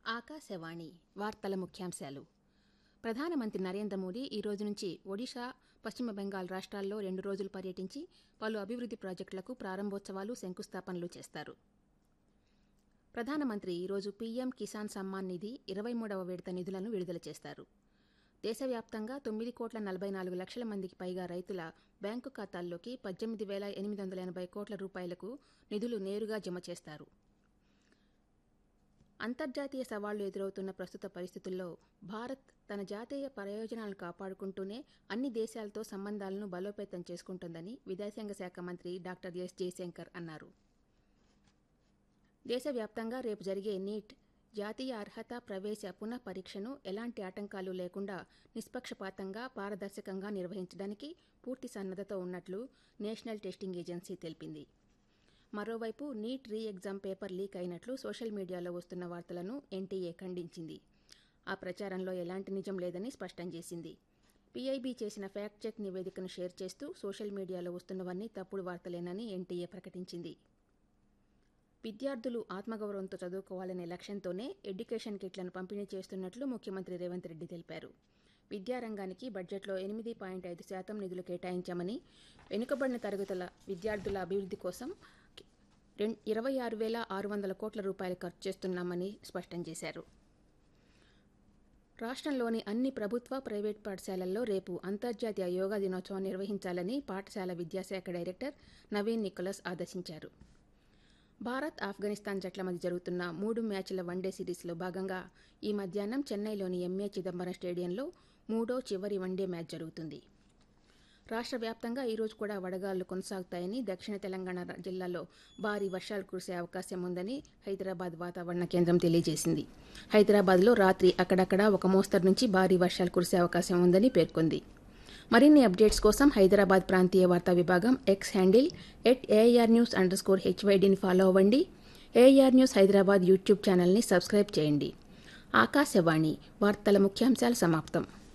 ఆకాశవాణి వార్తల ముఖ్యాంశాలు ప్రధానమంత్రి నరేంద్ర మోదీ ఈ రోజు నుంచి ఒడిషా పశ్చిమ బెంగాల్ రాష్ట్రాల్లో రెండు రోజులు పర్యటించి పలు అభివృద్ది ప్రాజెక్టులకు ప్రారంభోత్సవాలు శంకుస్థాపనలు చేస్తారు ప్రధానమంత్రి ఈరోజు పీఎం కిసాన్ సమ్మాన్ నిధి ఇరవై మూడవ విడత నిధులను విడుదల చేస్తారు దేశవ్యాప్తంగా తొమ్మిది కోట్ల నలభై నాలుగు లక్షల మందికి పైగా రైతుల బ్యాంకు ఖాతాల్లోకి పద్దెనిమిది వేల ఎనిమిది వందల ఎనభై కోట్ల రూపాయలకు నిధులు నేరుగా జమ చేస్తారు అంతర్జాతీయ సవాళ్లు ఎదురవుతున్న ప్రస్తుత పరిస్థితుల్లో భారత్ తన జాతీయ ప్రయోజనాలను కాపాడుకుంటూనే అన్ని దేశాలతో సంబంధాలను బలోపేతం చేసుకుంటోందని విదేశాంగ శాఖ మంత్రి డాక్టర్ ఎస్ జయశంకర్ అన్నారు దేశవ్యాప్తంగా రేపు జరిగే నీట్ జాతీయ అర్హత ప్రవేశ పునః పరీక్షను ఎలాంటి ఆటంకాలు లేకుండా నిష్పక్షపాతంగా పారదర్శకంగా నిర్వహించడానికి పూర్తి సన్నద్దతో ఉన్నట్లు నేషనల్ టెస్టింగ్ ఏజెన్సీ తెలిపింది మరోవైపు NEET re exam paper leak అయినట్లు సోషల్ మీడియాలో వస్తున్న వార్తలను ఎన్టీఏ ఖండించింది ఆ ప్రచారంలో ఎలాంటి నిజం లేదని స్పష్టం చేసింది పీఐబీ చేసిన ఫ్యాక్ట్ చెక్ నివేదికను షేర్ చేస్తూ సోషల్ మీడియాలో వస్తున్నవన్నీ తప్పుడు వార్తలేనని ఎన్టీఏ ప్రకటించింది విద్యార్థులు ఆత్మగౌరవంతో చదువుకోవాలనే లక్ష్యంతోనే ఎడ్యుకేషన్ కిట్లను పంపిణీ చేస్తున్నట్లు ముఖ్యమంత్రి రేవంత్ రెడ్డి తెలిపారు విద్యారంగానికి బడ్జెట్లో ఎనిమిది పాయింట్ ఐదు శాతం నిధులు కేటాయించామని వెనుకబడిన తరగతుల విద్యార్థుల అభివృద్ధి కోసం ఇరవై ఆరు వేల ఆరు వందల కోట్ల రూపాయలు ఖర్చు చేస్తున్నామని స్పష్టం చేశారు రాష్ట్రంలోని అన్ని ప్రభుత్వ ప్రైవేట్ పాఠశాలల్లో రేపు అంతర్జాతీయ యోగా దినోత్సవం నిర్వహించాలని పాఠశాల విద్యాశాఖ డైరెక్టర్ నవీన్ నికోలస్ ఆదేశించారు భారత్ ఆఫ్ఘనిస్తాన్ జట్ల మధ్య జరుగుతున్న మూడు మ్యాచ్ల వన్డే సిరీస్లో భాగంగా ఈ మధ్యాహ్నం చెన్నైలోని ఎంఏ చిదంబరం స్టేడియంలో మూడో చివరి వన్డే మ్యాచ్ జరుగుతుంది రాష్ట్ర వ్యాప్తంగా ఈరోజు కూడా వడగాళ్లు కొనసాగుతాయని దక్షిణ తెలంగాణ జిల్లాలో భారీ వర్షాలు కురిసే అవకాశం ఉందని హైదరాబాద్ వాతావరణ కేంద్రం తెలియజేసింది హైదరాబాద్లో రాత్రి అక్కడక్కడ ఒక మోస్తరు నుంచి భారీ వర్షాలు కురిసే అవకాశం ఉందని పేర్కొంది మరిన్ని అప్డేట్స్ కోసం హైదరాబాద్ ప్రాంతీయ వార్తా విభాగం X handle at AR news under score హెచ్వైడిని ఫాలో అవ్వండి ఏఆర్ న్యూస్ హైదరాబాద్ యూట్యూబ్ ఛానల్ని సబ్స్క్రైబ్ చేయండి ఆకాశవాణి వార్తల ముఖ్యాంశాలు సమాప్తం